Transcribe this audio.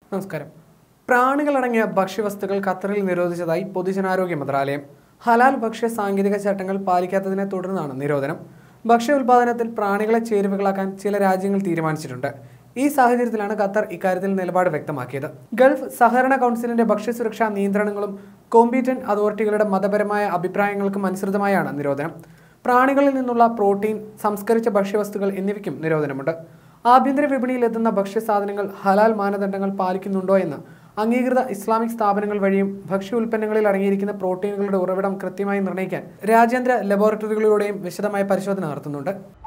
നമസ്കാരം പ്രാണികളടങ്ങിയ ഭക്ഷ്യവസ്തുക്കൾ ഖത്തറിൽ നിരോധിച്ചതായി പൊതുജനാരോഗ്യ മന്ത്രാലയം ഹലാൽ ഭക്ഷ്യ സാങ്കേതിക ചട്ടങ്ങൾ പാലിക്കാത്തതിനെ തുടർന്നാണ് നിരോധനം ഭക്ഷ്യ ഉൽപാദനത്തിൽ പ്രാണികളെ ചേരുവകളാക്കാൻ ചില രാജ്യങ്ങൾ തീരുമാനിച്ചിട്ടുണ്ട് ഈ സാഹചര്യത്തിലാണ് ഖത്തർ ഇക്കാര്യത്തിൽ നിലപാട് വ്യക്തമാക്കിയത് ഗൾഫ് സഹകരണ കൗൺസിലിന്റെ ഭക്ഷ്യസുരക്ഷാ നിയന്ത്രണങ്ങളും കോമ്പീറ്റന്റ് അതോറിറ്റികളുടെ മതപരമായ അഭിപ്രായങ്ങൾക്കും അനുസൃതമായാണ് നിരോധനം പ്രാണികളിൽ നിന്നുള്ള പ്രോട്ടീൻ സംസ്കരിച്ച ഭക്ഷ്യവസ്തുക്കൾ എന്നിവയ്ക്കും നിരോധനമുണ്ട് ആഭ്യന്തര വിപണിയിൽ എത്തുന്ന ഭക്ഷ്യസാധനങ്ങൾ ഹലാൽ മാനദണ്ഡങ്ങൾ പാലിക്കുന്നുണ്ടോ എന്ന് അംഗീകൃത ഇസ്ലാമിക് സ്ഥാപനങ്ങൾ വഴിയും ഭക്ഷ്യ ഉൽപ്പന്നങ്ങളിൽ അടങ്ങിയിരിക്കുന്ന പ്രോട്ടീനുകളുടെ ഉറവിടം കൃത്യമായി നിർണ്ണയിക്കാൻ രാജ്യാന്തര ലബോറട്ടറികളിലൂടെയും വിശദമായ പരിശോധന നടത്തുന്നുണ്ട്